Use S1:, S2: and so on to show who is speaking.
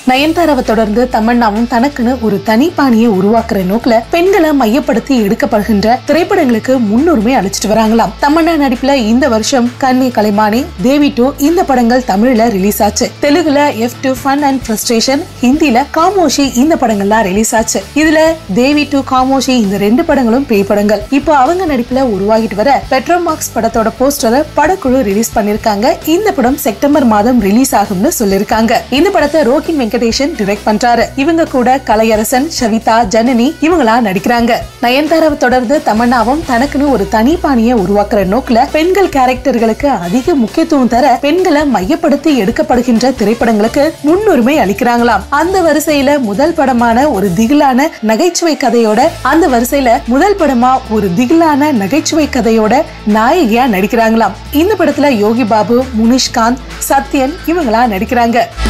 S1: நயன்தாராவை தொடர்ந்து தமன்னாவும் தனக்குன்னு ஒரு தனி பாணியை உருவாக்குற நோக்குல பெண்களை மையப்படுத்தி எடுக்கப்படுகின்ற திரைப்படங்களுக்கு முன்னுரிமை அளிச்சிட்டு வராங்களாம் தமன்னா நடிப்புல இந்த வருஷம் கன்னி கலைமானி தேவி டூ இந்த படங்கள் தமிழ்ல ரிலீஸ் ஆச்சு தெலுங்குல F two fun and frustration ஹிந்தில காமோஷி இந்த படங்கள்லாம் ரிலீஸ் ஆச்சு இதுல தேவி டூ காமோஷி இந்த ரெண்டு படங்களும் பேய் படங்கள் இப்போ அவங்க நடிப்புல உருவாகிட்டு வர பெட்ரோமார்க்ஸ் படத்தோட போஸ்டரை படக்குழு ரிலீஸ் பண்ணிருக்காங்க இந்த படம் செப்டம்பர் மாதம் ரிலீஸ் ஆகும்னு சொல்லிருக்காங்க இந்த படத்தை ரோகின் வெங்கடேஷன் டிரெக்ட் பண்றாரு இவங்க கூட கலையரசன் ஷவிதா ஜனனி இவங்களா நடிக்கிறாங்க நயன்தாராவை தொடர்ந்து தமன்னாவும் தனக்குன்னு ஒரு தனி பாணியை உருவாக்குற நோக்குல பெண்கள் கேரக்டர்களுக்கு அதிக முக்கியத்துவம் தர பெண்களை மையப்படுத்தி எடுக்கப்படுகின்ற திரைப்படங்களுக்கு முன்னுரிமை அளிக்கிறாங்களாம் அந்த வரிசையில முதல் படமான ஒரு திகிலான நகைச்சுவை கதையோட அந்த வரிசையில முதல் படமா ஒரு திகிலான நகைச்சுவை கதையோட நாயகியா நடிக்கிறாங்களாம் இந்த படத்துல யோகி பாபு முனிஷ்காந்த் சத்யன் இவங்களா நடிக்கிறாங்க